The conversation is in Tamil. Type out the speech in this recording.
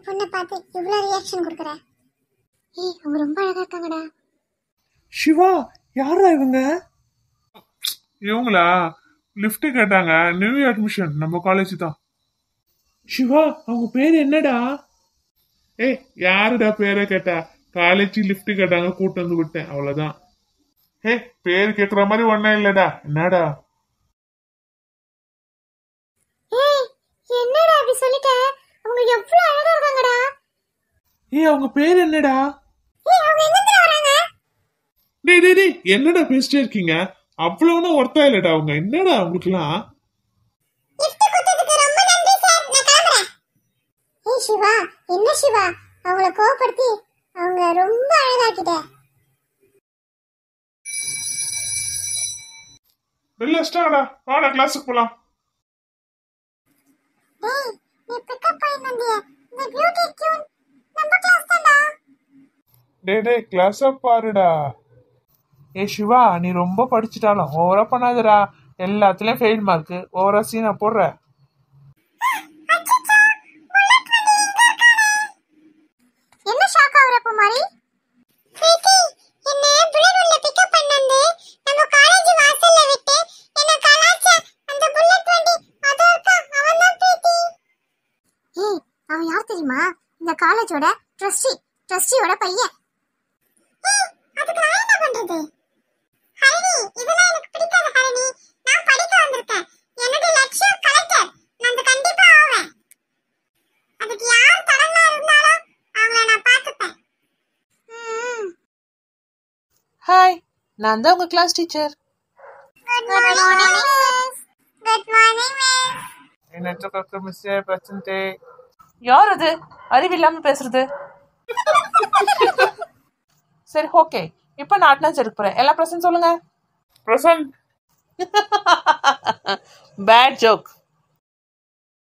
பொண்ணை பார்த்து இவ்வளோ ரியாக்ஷன் கொடுக்குற ஏய் அவங்க ரொம்ப அழகா இருக்காங்கடா சிவா யாரா இவங்க இவங்களா லிஃப்ட் கேட்டாங்க நியூ அட்மிஷன் நம்ம காலேஜ் தான் சிவா அவங்க பேர் என்னடா ஏய் யாருடா பேரை கேட்டா காலேஜ் லிஃப்ட் கேட்டாங்க கூட்டு வந்து விட்டேன் அவ்வளவுதான் ஏ பேர் கேக்குற மாதிரி ஒன்னும் இல்லடா என்னடா ஏய் என்னடா அப்படி சொல்லிட்ட அவங்க எவ்வளோ அழகா இருக்காங்கடா ஏய் அவங்க பேர் என்னடா ஏய் அவங்க எங்க வராங்க டேய் டேய் டேய் என்னடா பேசிட்டே இருக்கீங்க அவ்வளவுனா ஒர்த்தா இல்லடா அவங்க என்னடா அவங்களுக்குலாம் gift கொடுத்ததுக்கு ரொம்ப நன்றி சார் நான் கிளம்புறேன் ஏய் சிவா என்ன சிவா அவங்கள கோவப்படுத்தி அவங்க ரொம்ப அழகாக்கிட்ட வெளில ஸ்டாடா வாடா கிளாஸுக்கு போலாம் ஏய் நீ பிக்கப் பாயிண்ட் வந்தியே இந்த பியூட்டி கியூன் நம்ம கிளாஸ் தான்டா டேய் டேய் கிளாஸ பாருடா ஏ சிவா நீ ரொம்ப படிச்சுட்டாலும் ஓவரா பண்ணாதடா எல்லாத்துலயும் ஃபெயில் மார்க் ஓவரா சீனா போடுற என்ன ஷாக் ஆகுற குமாரி பிரீத்தி என்ன புல்லட் உள்ள பிக்கப் பண்ணந்து நம்ம காலேஜ் வாசல்ல விட்டு என்ன கலாச்ச அந்த புல்லட் வண்டி அதோ இருக்கா அவன் தான் பிரீத்தி ஏய் அவன் யார் தெரியுமா இந்த காலேஜோட ட்ரஸ்டி ட்ரஸ்டியோட பையன் ஏய் அதுக்கு நான் என்ன பண்றது ஹரிணி இதெல்லாம் எனக்கு பிடிக்காத ஹரிணி நான் படிக்க வந்திருக்கேன் என்னுடைய லட்சியம் கலெக்டர் நான் அது கண்டிப்பா ஆவேன் அதுக்கு யார் தடங்களா இருந்தாலும் அவங்கள நான் பார்த்துப்பேன் ம். ஹாய் நான் தான் உங்க class teacher Good morning, miss. Good morning, miss. என்ன மிஸ் பிரச்சனை யார் அது அறிவில்லாம பேசுறது சரி ஓகே இப்போ நான் அட்டனன்ஸ் எடுக்க போறேன் எல்லா பிரச்சனை சொல்லுங்க பிரசன்ட் பேட் ஜோக்